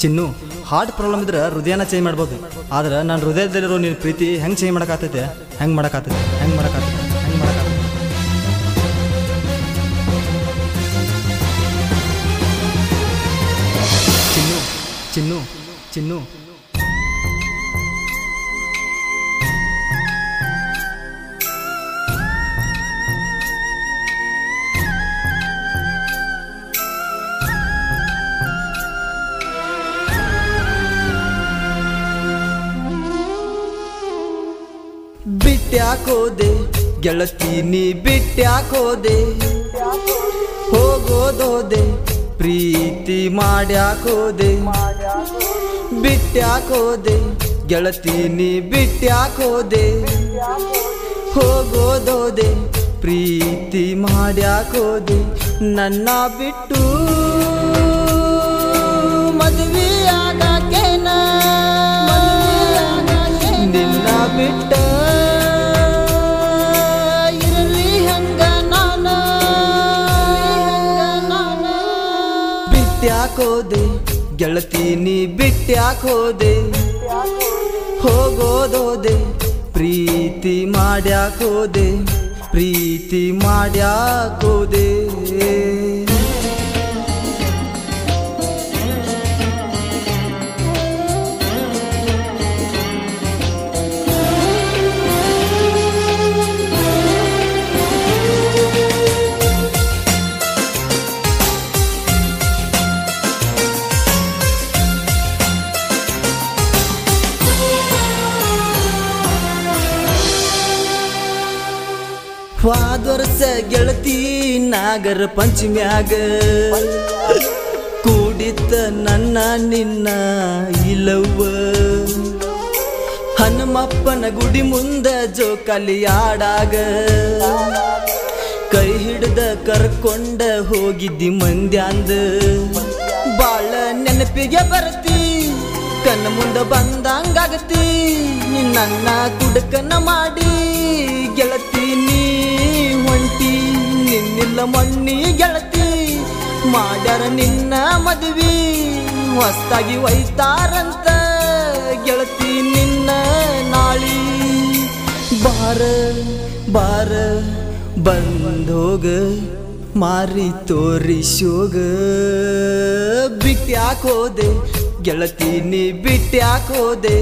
ಚಿನ್ನು heart problem ಇದ್ರೆ ಹೃದಯನ change ಮಾಡ್ಬೋದು ಆದ್ರೆ ನಾನು ಹೃದಯದಲ್ಲಿರೋ ನಿನ್ನ ಪ್ರೀತಿ ಹೆಂಗೆ ಚೇಂಜ್ ಮಾಡೋಕ್ಕಾಗ್ತೈತೆ ಹೆಂಗೆ ಮಾಡೋಕ್ಕಾಗ್ತೈತೆ ಹೆಂಗೆ ಮಾಡೋಕ್ಕಾಗ್ತೈತೆ ಹೆಂಗೆ ಮಾಡೋಕ್ಕಾಗ್ತೈತೆ ಚಿನ್ನು ಚಿನ್ನು ಚಿನ್ನು ಬಿಟ್ಟ್ಯಾಕೋದೆ ಗೆಳತಿ ನೀ ಬಿಟ್ಟ್ಯಾಕೋದೆ ಹೋಗೋದೋದೆ ಪ್ರೀತಿ ಮಾಡ್ಯಾಕೋದೆ ಬಿಟ್ಟ್ಯಾಕೋದೆ ಗೆಳತಿ ನೀ ಬಿಟ್ಟ್ಯಾಕೋದೆ ಹೋಗೋದೋದೆ ಪ್ರೀತಿ ಮಾಡ್ಯಾಕೋದೆ ನನ್ನ ಬಿಟ್ಟು ಮದುವೆಯಾಗಕೇನ ನಿನ್ನ ಬಿಟ್ಟ ಇರಲಿ ಹಂಗ ನಾನ ಬಿಟ್ಟ್ಯಾಕೋದೆ ಗೆಳತಿ ನೀ ಬಿಟ್ಟ್ಯಾಕೋದೆ ಹೋಗೋದೋದೆ ಪ್ರೀತಿ ಮಾಡ್ಯಾಕೋದೆ ಪ್ರೀತಿ ಮಾಡ್ಯಾಕೋದೆ ವಾದರ್ಸ ಗೆಳತಿ ನಾಗರ ಪಂಚಮ್ಯಾಗ ಕೂಡಿತ್ತ ನನ್ನ ನಿನ್ನ ಇಲವ್ವ ಹನುಮಪ್ಪನ ಗುಡಿ ಮುಂದ ಜೋಕಾಲಿ ಆಡಾಗ ಕೈ ಹಿಡ್ದ ಕರ್ಕೊಂಡ ಹೋಗಿದ್ದಿ ಮಂದ್ಯಾಂದ ಬಾಳ ನೆನಪಿಗೆ ಬರ್ತಿ ಕಣ್ಣ ಮುಂದ ಬಂದಂಗಾಗತಿ ನನ್ನ ಕುಡುಕನ ಮಾಡಿ ಗೆಳತಿ ನೀ ಹೊಂಟಿ ನಿನ್ನಿಲ್ಲ ಮಣ್ಣಿ ಗೆಳತಿ ಮಾಡ್ಯಾರ ನಿನ್ನ ಮದುವೆ ಹೊಸ್ತಾಗಿ ಒಯ್ತಾರಂತ ಗೆಳತಿ ನಿನ್ನ ನಾಳಿ ಬಾರ ಬಾರ ಬಂದೋಗ ಮಾರಿ ತೋರಿಸೋಗ ಬಿಟ್ಟ್ಯಾಕೋದೆ ಗೆಳತಿ ನೀ ಬಿಟ್ಟ್ಯಾಕೋದೆ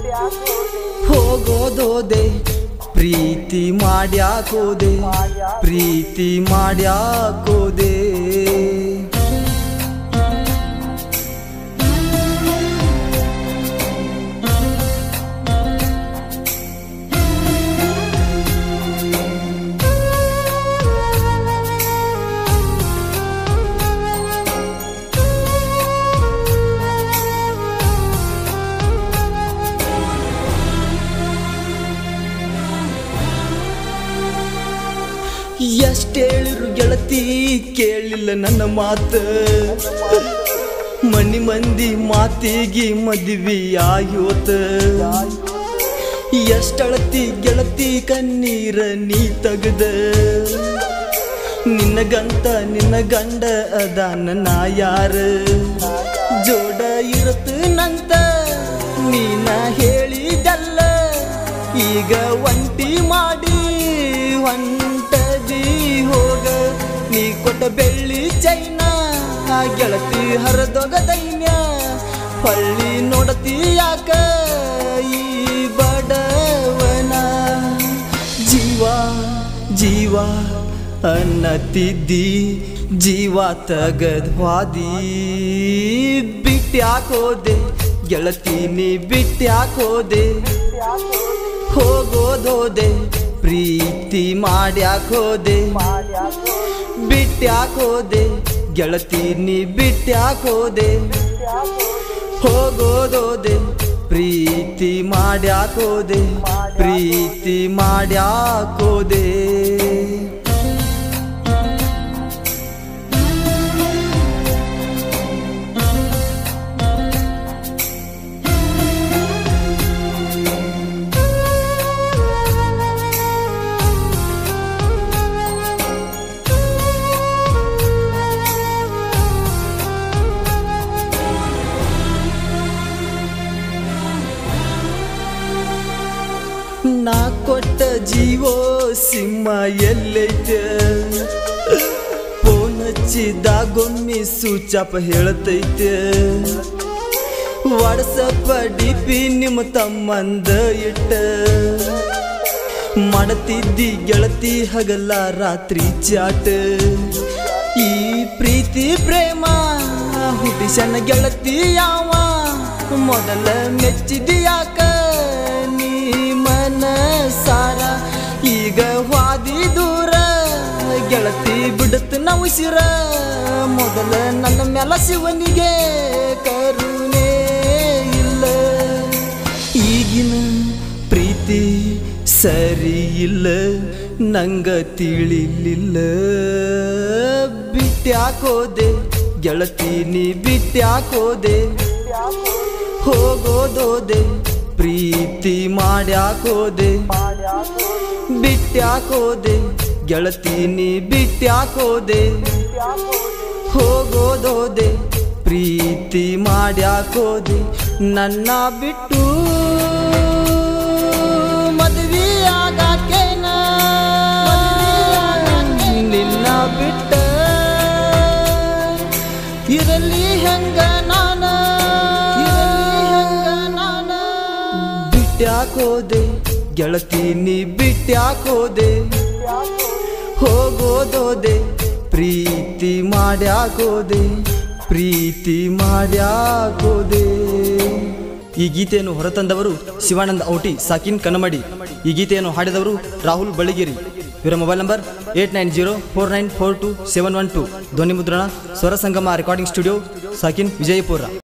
ಹೋಗೋದೋದೆ ಪ್ರೀತಿ ಮಾಡ್ಯಾಕೋದೆ ಪ್ರೀತಿ ಮಾಡ್ಯಾಕೋದೆ ಎಷ್ಟೇಳಿರು ಗೆಳತಿ ಕೇಳಿಲ್ಲ ನನ್ನ ಮಾತ ಮನಿ ಮಂದಿ ಮಾತಿಗೆ ಮದುವೆ ಆಯೋತ ಎಷ್ಟಳತಿ ಗೆಳತಿ ಕಣ್ಣೀರ ನೀ ತಗದ ನಿನ್ನಗಂತ ನಿನ್ನ ಗಂಡ ಅದಾನ ನಾ ಯಾರ ಜೋಡ ಇರತ್ ನಂತ ನೀನ ಹೇಳಿದಲ್ಲ ಈಗ ಒಂಟಿ ಮಾಡಿ ಹೊಂಟದಿ ಹೋಗ ನೀ ಕೊಟ್ಟ ಬೆಳ್ಳಿ ಚೈನ ಆ ಗೆಳತಿ ಹರಿದೊಗ ದೈನ್ಯ ಹೊಳ್ಳಿ ನೋಡತಿ ಯಾಕ ಈ ಬಡವನ ಜೀವ ಜೀವ ಅನ್ನತಿದ್ದಿ ಜೀವ ತಗದ್ವಾದಿ ಬಿಟ್ಟ್ಯಾಕೋದೆ ಗೆಳತಿ ನೀ ಬಿಟ್ಟ್ಯಾಕೋದೆ ಹೋಗೋದೋದೆ ಪ್ರೀತಿ ಮಾಡ್ಯಾಕೋದೆ ಬಿಟ್ಟ್ಯಾಕೋದೆ ಗೆಳತಿ ನೀ ಬಿಟ್ಟ್ಯಾಕೋದೆ ಹೋಗೋದೋದೆ ಪ್ರೀತಿ ಮಾಡ್ಯಾಕೋದೆ ಪ್ರೀತಿ ಮಾಡ್ಯಾಕೋದೆ ಜೀವೋ ಸಿಂಹ ಎಲ್ಲೈತೆ ಫೋನ್ ಹಚ್ಚಿದಾಗೊಮ್ಮೆ ಸೂಚಾಪ ಹೇಳತೈತೆ ವಾಟ್ಸಪ್ ಡಿ ಪಿ ನಿಮ್ಮ ತಮ್ಮಂದ ಇಟ್ಟ ಮಾಡತಿದ್ದಿ ಗೆಳತಿ ಹಗಲ ರಾತ್ರಿ ಚಾಟ ಈ ಪ್ರೀತಿ ಪ್ರೇಮ ಹುಟ್ಟಿಸಣ್ಣ ಗೆಳತಿ ಯಾವ ಮೊದಲ ಮೆಚ್ಚಿದ್ಯಾಕ ನೀ ಮನಸಾರ ಈಗ ವಾದಿ ದೂರ ಗೆಳತಿ ಬಿಡುತ್ತ ನಾವು ಸಿರ ಮೊದಲ ನನ್ನ ಮೆಲ ಶಿವನಿಗೆ ಕರುಣೆ ಇಲ್ಲ ಈಗಿನ ಪ್ರೀತಿ ಸರಿ ಇಲ್ಲ ನಂಗ ತಿಳಿಲಿಲ್ಲ ಬಿಟ್ಟ್ಯಾಕೋದೆ ಗೆಳತಿ ನೀ ಬಿಟ್ಟ್ಯಾಕೋದೆ ಹೋಗೋದೋದೆ ಪ್ರೀತಿ ಮಾಡ್ಯಾಕೋದೆ ಬಿಟ್ಟ್ಯಾಕೋದೆ ಗೆಳತಿ ನೀ ಬಿಟ್ಟ್ಯಾಕೋದೆ ಹೋಗೋದೋದೆ ಪ್ರೀತಿ ಮಾಡ್ಯಾಕೋದೆ ನನ್ನ ಬಿಟ್ಟು ಮದುವೆ ಆಗಾಕೇನ ನಿನ್ನ ಬಿಟ್ಟ ಇರಲಿ ಹೆಂಗ ನಾನ ನಾನ ಬಿಟ್ಟ್ಯಾಕೋದೆ ಗೆಳತಿ ನೀ ಬಿಟ್ಟ್ಯಾಕೋದೆ ಹೋಗೋದೋದೆ ಪ್ರೀತಿ ಮಾಡ್ಯಾಕೋದೆ ಪ್ರೀತಿ ಮಾಡ್ಯಾಕೋದೆ ಈ ಗೀತೆಯನ್ನು ಹೊರತಂದವರು ಶಿವಾನಂದ ಔಟಿ ಸಾಕಿನ್ ಕನ್ನಮಡಿ ಈ ಗೀತೆಯನ್ನು ಹಾಡಿದವರು ರಾಹುಲ್ ಬಳಿಗೇರಿ ಇವರ mobile number eight nine zero four nine four two seven one two ಧ್ವನಿ ಮುದ್ರಣ ಸ್ವರ ಸಂಗಮ ರೆಕಾರ್ಡಿಂಗ್ ಸ್ಟುಡಿಯೋ ಸಾಕಿನ್ ವಿಜಯಪುರ